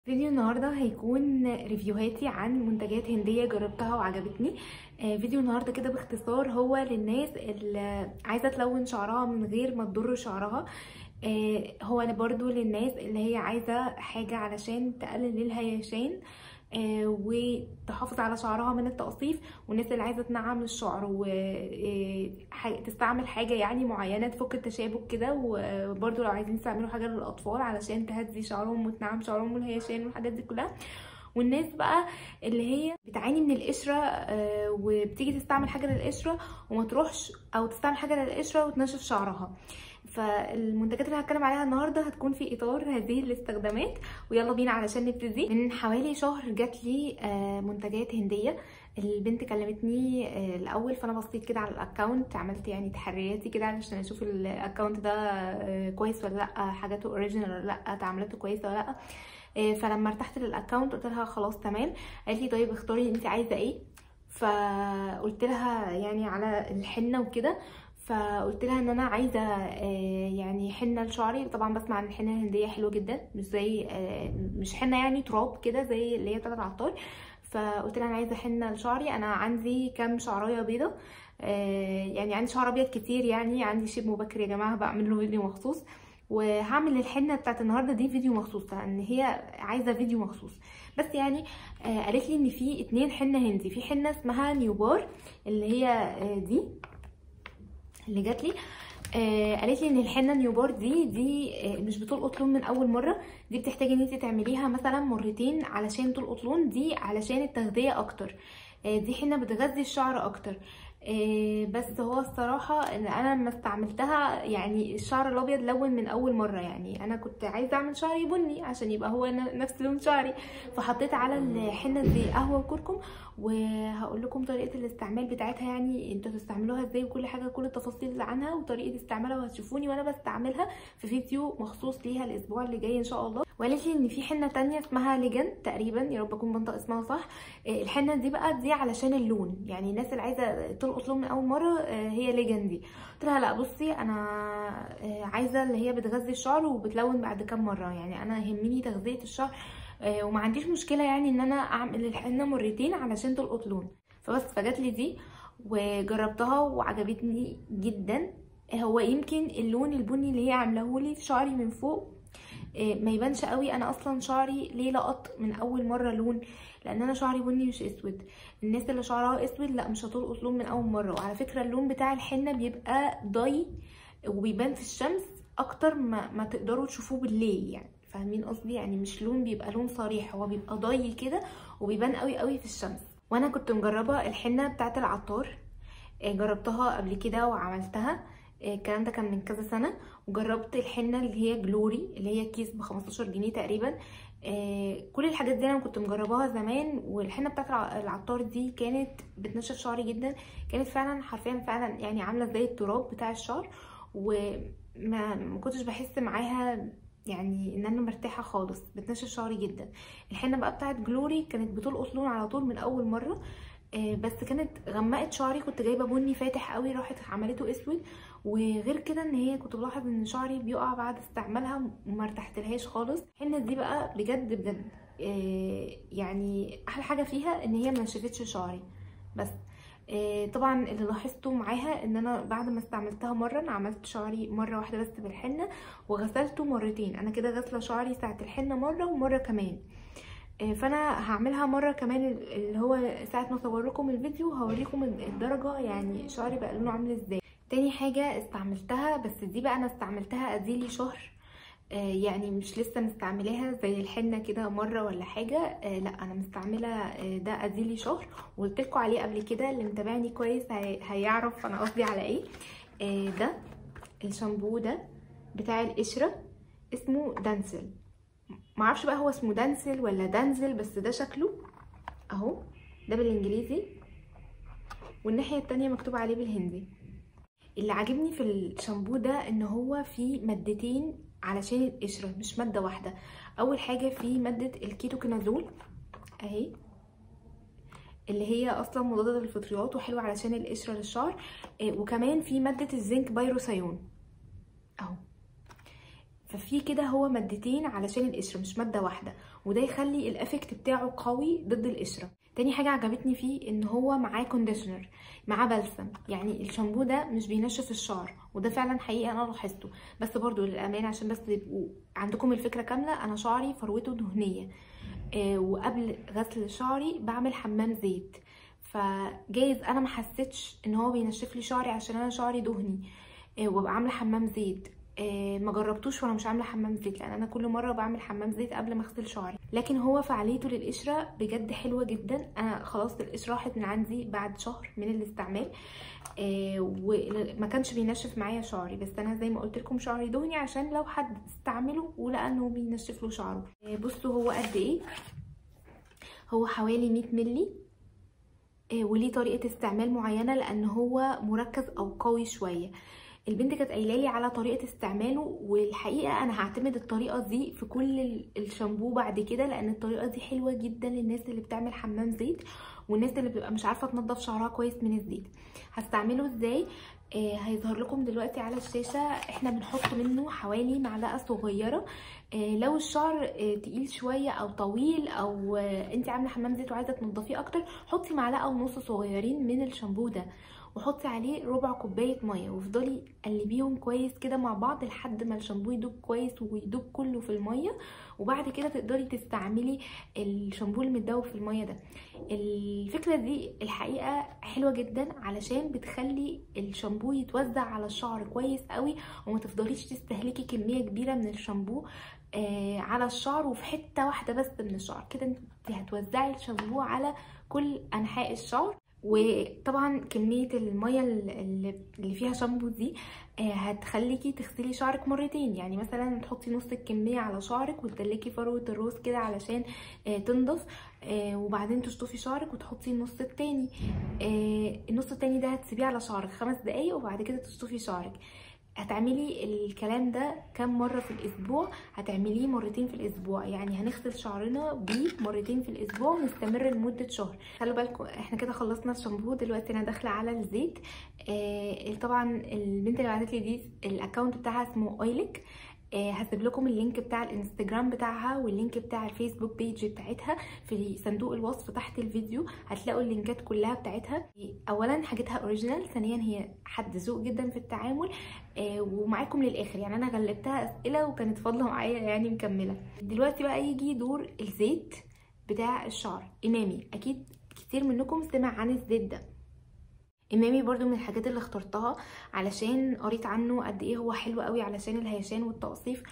فيديو النهارده هيكون ريفيوهاتي عن منتجات هندية جربتها وعجبتني آه، فيديو النهارده كده باختصار هو للناس اللي عايزة تلون شعرها من غير ما تضر شعرها آه، هو برضو للناس اللي هي عايزة حاجة علشان تقلل الهيشان آه، وتحافظ على شعرها من التقصيف والناس اللي عايزه تنعم الشعر وتستعمل حاجه يعني معينه تفك التشابك كده وبرده لو عايزين تستعملوا حاجه للاطفال علشان تهدي شعرهم وتنعم شعرهم والهيشان والحاجات دي كلها والناس بقى اللي هي بتعاني من القشره آه، وبتيجي تستعمل حاجه للقشره وما تروحش او تستعمل حاجه للقشره وتنشف شعرها فالمنتجات اللي هتكلم عليها النهارده هتكون في اطار هذه الاستخدامات ويلا بينا علشان نبتدي من حوالي شهر جات لي آه، منتجات هنديه البنت كلمتني آه، الاول فانا بصيت كده على الاكونت عملت يعني تحرياتي كده علشان اشوف الاكونت ده آه، كويس ولا لا حاجاته اوريجينال ولا لا تعاملاته كويسه ولا لا فلما ارتحت للاكونت قلت لها خلاص تمام قالت لي طيب اختاري انت عايزه ايه فقلت لها يعني على الحنه وكده فقلت لها ان انا عايزه يعني حنه لشعري طبعا بسمع ان الحنه الهنديه حلوه جدا مش زي مش حنه يعني تراب كده زي اللي هي بتاعت العطار فقلت لها انا عايزه حنه لشعري انا عندي كام شعرايه بيضه يعني عندي شعر ابيض كتير يعني عندي شيب مبكر يا جماعه بعمل له فيديو مخصوص وهعمل الحنه بتاعت النهارده دي فيديو مخصوص لان هي عايزه فيديو مخصوص بس يعني آه قالت لي ان في اتنين حنه هندي في حنه اسمها نيوبار اللي هي آه دي اللي جات لي آه قالت لي ان الحنه نيوبار دي دي آه مش بتلقط لون من اول مره دي بتحتاجي ان انت تعمليها مثلا مرتين علشان تلقط لون دي علشان التغذيه اكتر آه دي حنه بتغذي الشعر اكتر إيه بس هو الصراحة ان انا لما استعملتها يعني الشعر الابيض لون من اول مرة يعني انا كنت عايزة اعمل شعري بني عشان يبقى هو نفس لون شعري فحطيت على الحنة دي قهوة وكركم وهقول لكم طريقة الاستعمال بتاعتها يعني انتوا تستعملوها ازاي وكل حاجة كل التفاصيل عنها وطريقة استعمالها وهتشوفوني وانا بستعملها في فيديو مخصوص ليها الاسبوع اللي جاي ان شاء الله وقالت لي ان في حنة تانية اسمها ليجن تقريبا يا رب اكون بنطق اسمها صح الحنة دي بقى دي علشان اللون يعني الناس اللي عايزة تلقط لون من اول مرة هي ليجن دي قلت لها لا بصي انا عايزة اللي هي بتغذي الشعر وبتلون بعد كام مرة يعني انا يهمني تغذية الشعر وما عنديش مشكله يعني ان انا اعمل الحنه مرتين علشان تلقط لون فبس فجات لي دي وجربتها وعجبتني جدا هو يمكن اللون البني اللي هي عاملاه لي في شعري من فوق ما يبانش قوي انا اصلا شعري ليه لقط من اول مره لون لان انا شعري بني مش اسود الناس اللي شعرها اسود لا مش هتلقط لون من اول مره وعلى فكره اللون بتاع الحنه بيبقى ضي وبيبان في الشمس اكتر ما, ما تقدروا تشوفوه بالليل يعني فاهمين قصدي يعني مش لون بيبقى لون صريح هو بيبقى ضي كده وبيبان قوي قوي في الشمس وانا كنت مجربه الحنه بتاعه العطار جربتها قبل كده وعملتها الكلام ده كان من كذا سنه وجربت الحنه اللي هي جلوري اللي هي كيس ب 15 جنيه تقريبا كل الحاجات دي انا كنت مجرباها زمان والحنه بتاعه العطار دي كانت بتنشف شعري جدا كانت فعلا حرفيا فعلا يعني عامله زي التراب بتاع الشعر وما ما كنتش بحس معاها يعني ان انا مرتاحه خالص بتنشف شعري جدا الحنه بقى بتاعت جلوري كانت بتلقط لون على طول من اول مره آه بس كانت غمقت شعري كنت جايبه بني فاتح قوي راحت عملته اسود وغير كده ان هي كنت بلاحظ ان شعري بيقع بعد استعمالها وما ارتحتلهاش خالص الحنه دي بقى بجد بجد آه يعني احلى حاجه فيها ان هي ما نشفتش شعري بس طبعا اللي لاحظته معاها ان انا بعد ما استعملتها مره انا عملت شعري مره واحده بس بالحنه وغسلته مرتين انا كده غاسله شعري ساعه الحنه مره ومره كمان فانا هعملها مره كمان اللي هو ساعه ما اصور لكم الفيديو هوريكم الدرجه يعني شعري بقى لونه عامل ازاي تاني حاجه استعملتها بس دي بقى انا استعملتها اديلي شهر يعني مش لسه مستعملاها زي الحنه كده مره ولا حاجه لا انا مستعمله ده اديلي شهر وقلت لكم عليه قبل كده اللي متابعني كويس هيعرف انا قصدي على ايه ده الشامبو ده بتاع القشره اسمه دانسل معرفش بقى هو اسمه دانسل ولا دانزل بس ده شكله اهو ده بالانجليزي والناحيه التانية مكتوب عليه بالهندي اللي عاجبني في الشامبو ده ان هو فيه مادتين علشان القشره مش ماده واحده اول حاجه في ماده الكيتوكينازول اهي اللي هي اصلا مضاده للفطريات وحلوه علشان القشره للشعر وكمان في ماده الزنك بايروسيون اهو ففي كده هو مادتين علشان القشره مش ماده واحده وده يخلي الافكت بتاعه قوي ضد القشره تاني حاجه عجبتني فيه ان هو معاه كونديشنر معاه بلسم يعني الشامبو ده مش بينشف الشعر وده فعلا حقيقي انا لاحظته بس برضو للامانه عشان بس تبقوا عندكم الفكره كامله انا شعري فروته دهنيه آه وقبل غسل شعري بعمل حمام زيت فجايز انا ما حسيتش ان هو بينشف لي شعري عشان انا شعري دهني آه وابقى عامله حمام زيت آه ما جربتوش وانا مش عامله حمام زيت لان انا كل مره بعمل حمام زيت قبل ما اغسل شعري لكن هو فعاليته للقشره بجد حلوه جدا انا خلاص القشره راحت من عندي بعد شهر من الاستعمال آه وما كانش بينشف معايا شعري بس انا زي ما قلت لكم شعري دهني عشان لو حد استعمله ولقى انه بينشف له شعره آه بصوا هو قد ايه هو حوالي 100 مللي آه وليه طريقه استعمال معينه لان هو مركز او قوي شويه البنت كانت قايله لي على طريقه استعماله والحقيقه انا هعتمد الطريقه دي في كل الشامبو بعد كده لان الطريقه دي حلوه جدا للناس اللي بتعمل حمام زيت والناس اللي بتبقى مش عارفه تنظف شعرها كويس من الزيت هستعمله ازاي آه هيظهر لكم دلوقتي على الشاشه احنا بنحط منه حوالي معلقه صغيره آه لو الشعر آه تقيل شويه او طويل او آه انت عامله حمام زيت وعايزه تنضفيه اكتر حطي معلقه ونص صغيرين من الشامبو ده وحطي عليه ربع كوبايه ميه وافضلي قلبيهم كويس كده مع بعض لحد ما الشامبو يدوب كويس ويدوب كله في الميه وبعد كده تقدري تستعملي الشامبو المتدوب في الميه ده الفكره دي الحقيقه حلوه جدا علشان بتخلي الشامبو يتوزع على الشعر كويس قوي وما تفضليش تستهلكي كميه كبيره من الشامبو آه على الشعر وفي حته واحده بس من الشعر كده انت هتوزعي الشامبو على كل انحاء الشعر وطبعا كمية المية اللي فيها شامبو دي هتخليكي تغسلي شعرك مرتين يعني مثلا تحطي نص الكمية على شعرك وتدلكي فروة الراس كده علشان تنضف وبعدين تشطفي شعرك وتحطي النص التاني النص التاني ده هتسيبيه على شعرك خمس دقايق وبعد كده تشطفي شعرك هتعملي الكلام ده كم مرة في الأسبوع هتعمليه مرتين في الأسبوع يعني هنغسل شعرنا بيه مرتين في الأسبوع ونستمر لمدة شهر خلوا بالكم احنا كده خلصنا الشامبو دلوقتي أنا داخلة على الزيت آه طبعا البنت اللي بعتت لي دي الأكونت بتاعها اسمه اويلك آه هسيب لكم اللينك بتاع الانستجرام بتاعها واللينك بتاع الفيسبوك بيج بتاعتها في صندوق الوصف تحت الفيديو هتلاقوا اللينكات كلها بتاعتها اولا حاجتها اوريجينال ثانيا هي حد ذوق جدا في التعامل آه ومعاكم للاخر يعني انا غلبتها اسئله وكانت فاضله معايا يعني مكمله دلوقتي بقى يجي دور الزيت بتاع الشعر امامي اكيد كتير منكم سمع عن الزيت ده امامي برضو من الحاجات اللي اخترتها علشان قريت عنه قد ايه هو حلو قوي علشان الهيشان والتقصيف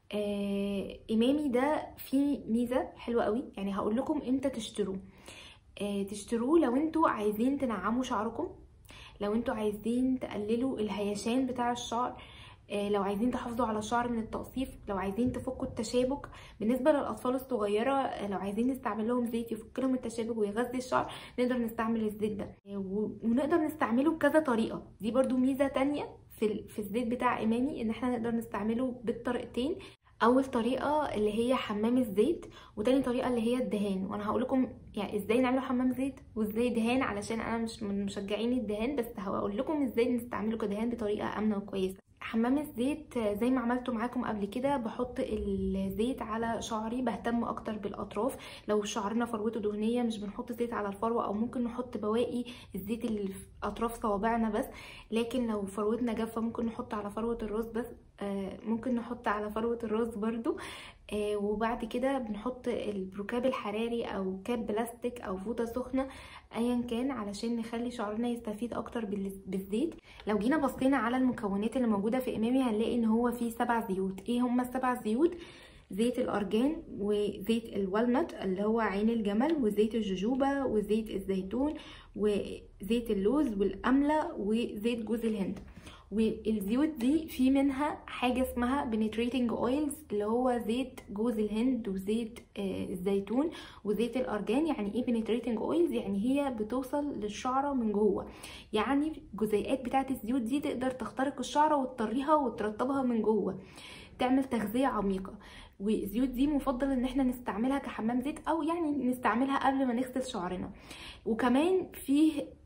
آه امامي ده فيه ميزه حلوه قوي يعني هقول لكم امتى تشتروه آه تشتروه لو انتوا عايزين تنعموا شعركم لو انتوا عايزين تقللوا الهيشان بتاع الشعر آه لو عايزين تحافظوا على الشعر من التقصيف لو عايزين تفكوا التشابك بالنسبه للاطفال الصغيره لو عايزين نستعمل لهم زيت يفك لهم التشابك ويغذي الشعر نقدر نستعمل الزيت ده ونقدر نستعمله بكذا طريقه دي برضو ميزه تانية في في الزيت بتاع امامي ان احنا نقدر نستعمله بالطريقتين اول طريقه اللي هي حمام الزيت وتاني طريقه اللي هي الدهان وانا هقول لكم يعني ازاي نعمله حمام زيت وازاي دهان علشان انا مش من مشجعين الدهان بس هقول لكم ازاي نستعمله كدهان بطريقه امنه وكويسه حمام الزيت زي ما عملته معاكم قبل كده بحط الزيت على شعري بهتم اكتر بالاطراف لو شعرنا فروته دهنيه مش بنحط زيت على الفروه او ممكن نحط بواقي الزيت اللي في اطراف صوابعنا بس لكن لو فروتنا جافه ممكن نحط على فروه الراس بس آه ممكن نحط على فروه الراس برضو آه وبعد كده بنحط الركاب الحراري او كاب بلاستيك او فوطه سخنه ايا كان علشان نخلي شعرنا يستفيد اكتر بالزيت لو جينا بصينا على المكونات اللي موجوده في امامي هنلاقي ان هو فيه سبع زيوت ايه هما السبع زيوت زيت الارجان وزيت الوالنت اللي هو عين الجمل وزيت الجوجوبا وزيت الزيتون وزيت اللوز والامله وزيت جوز الهند والزيوت دي في منها حاجه اسمها penetrating oils اللي هو زيت جوز الهند وزيت آه الزيتون وزيت الارجان يعني ايه penetrating oils يعني هي بتوصل للشعره من جوه يعني الجزيئات بتاعه الزيوت دي تقدر تخترق الشعره وتطريها وترطبها من جوه تعمل تغذيه عميقه والزيوت دي مفضل ان احنا نستعملها كحمام زيت او يعني نستعملها قبل ما نغسل شعرنا وكمان فيه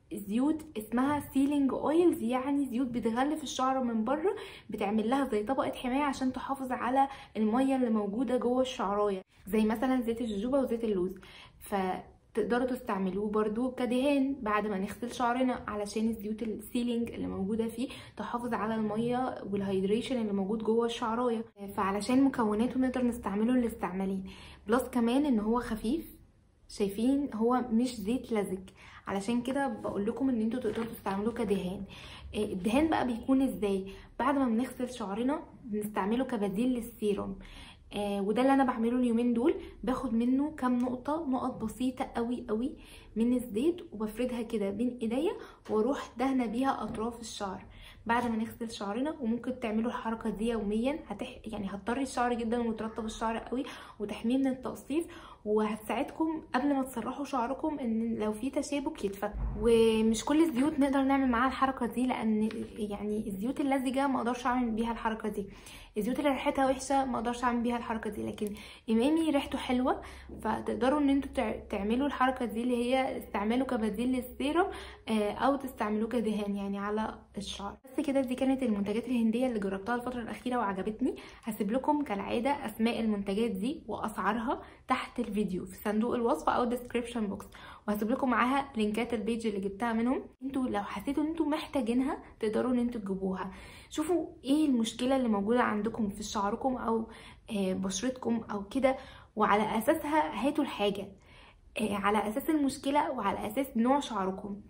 زيوت اسمها سيلينج اويلز يعني زيوت بتغلف الشعر من بره بتعمل لها زي طبقه حمايه عشان تحافظ على الميه اللي موجوده جوه الشعرايه زي مثلا زيت الجوجوبا وزيت اللوز فتقدروا تستعملوه برضو كدهان بعد ما نغسل شعرنا علشان الزيوت السيلينج اللي موجوده فيه تحافظ على الميه والهيدريشن اللي موجود جوه الشعرايه فعلشان مكوناته نقدر نستعمله الاستعمالين بلس كمان ان هو خفيف شايفين هو مش زيت لزج علشان كده بقول لكم ان انتوا تقدروا تستعملوه كدهان الدهان بقى بيكون ازاي بعد ما بنغسل شعرنا بنستعمله كبديل للسيروم آه وده اللي انا بعمله اليومين دول باخد منه كام نقطه نقط بسيطه قوي قوي من الزيت وبفردها كده بين ايديا واروح دهنه بيها اطراف الشعر بعد ما نغسل شعرنا وممكن تعملوا الحركه دي يوميا هتح... يعني هتطري الشعر جدا وترطب الشعر قوي وتحميه من التقصيف وهتساعدكم قبل ما تسرحوا شعركم ان لو في تشابك يتفك ومش كل الزيوت نقدر نعمل معاها الحركه دي لان يعني الزيوت اللزجه ما اقدرش اعمل بيها الحركه دي الزيوت اللي ريحتها وحشه ما اقدرش اعمل بيها الحركه دي لكن امامي ريحته حلوه فتقدروا ان انتوا تعملوا الحركه دي اللي هي استعماله كبديل للسيرم او تستعملوه كدهان يعني على الشعر بس كده دي كانت المنتجات الهنديه اللي جربتها الفتره الاخيره وعجبتني هسيب لكم كالعاده اسماء المنتجات دي واسعارها تحت الفيديو في صندوق الوصف او الديسكريبشن بوكس وهسيب لكم معاها لينكات البيج اللي جبتها منهم انتوا لو حسيتوا ان انتوا محتاجينها تقدروا ان انتوا تجيبوها شوفوا ايه المشكله اللي موجوده عندكم في شعركم او بشرتكم او كده وعلى اساسها هاتوا الحاجه على اساس المشكله وعلى اساس نوع شعركم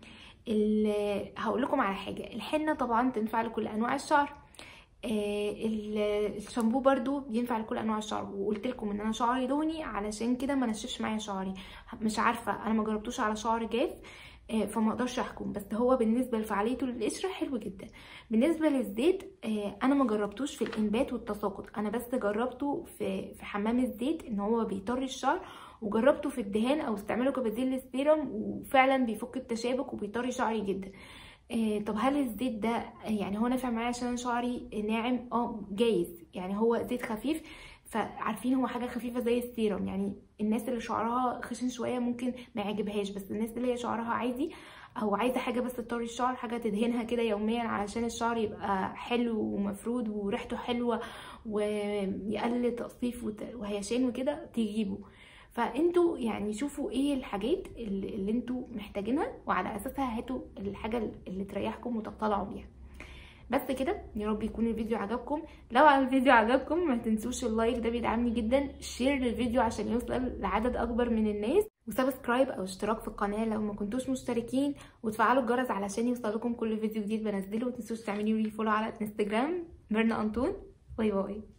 هقول لكم على حاجه الحنه طبعا تنفع لكل انواع الشعر آه الشامبو برضو بينفع لكل انواع الشعر وقلت لكم ان انا شعري دهني علشان كده ما نشفش معايا شعري مش عارفه انا ما جربتوش على شعر جاف آه فما اقدرش احكم بس هو بالنسبه لفعاليته للقشره حلو جدا بالنسبه للزيت آه انا ما جربتوش في الانبات والتساقط انا بس جربته في في حمام الزيت ان هو بيطري الشعر وجربته في الدهان او استعماله كبديل للسيرم وفعلا بيفك التشابك وبيطري شعري جدا آه طب هل الزيت ده يعني هو نافع معايا عشان شعري ناعم اه جايز يعني هو زيت خفيف فعارفين هو حاجه خفيفه زي السيرم يعني الناس اللي شعرها خشن شويه ممكن ما يعجبهاش بس الناس اللي هي شعرها عادي او عايزه حاجه بس تطري الشعر حاجه تدهنها كده يوميا علشان الشعر يبقى حلو ومفرود وريحته حلوه ويقلل تقصيف وهيشان وكده تجيبه فانتوا يعني شوفوا ايه الحاجات اللي, اللي انتوا محتاجينها وعلى اساسها هاتوا الحاجه اللي تريحكم وتطلعوا بيها بس كده يا رب يكون الفيديو عجبكم لو الفيديو عجبكم ما تنسوش اللايك ده بيدعمني جدا شير للفيديو عشان يوصل لعدد اكبر من الناس وسبسكرايب او اشتراك في القناه لو ما كنتوش مشتركين وتفعلوا الجرس علشان يوصلكم كل فيديو جديد بنزله وتنسوش تعملوا لي فولو على انستجرام ميرنا انطون باي باي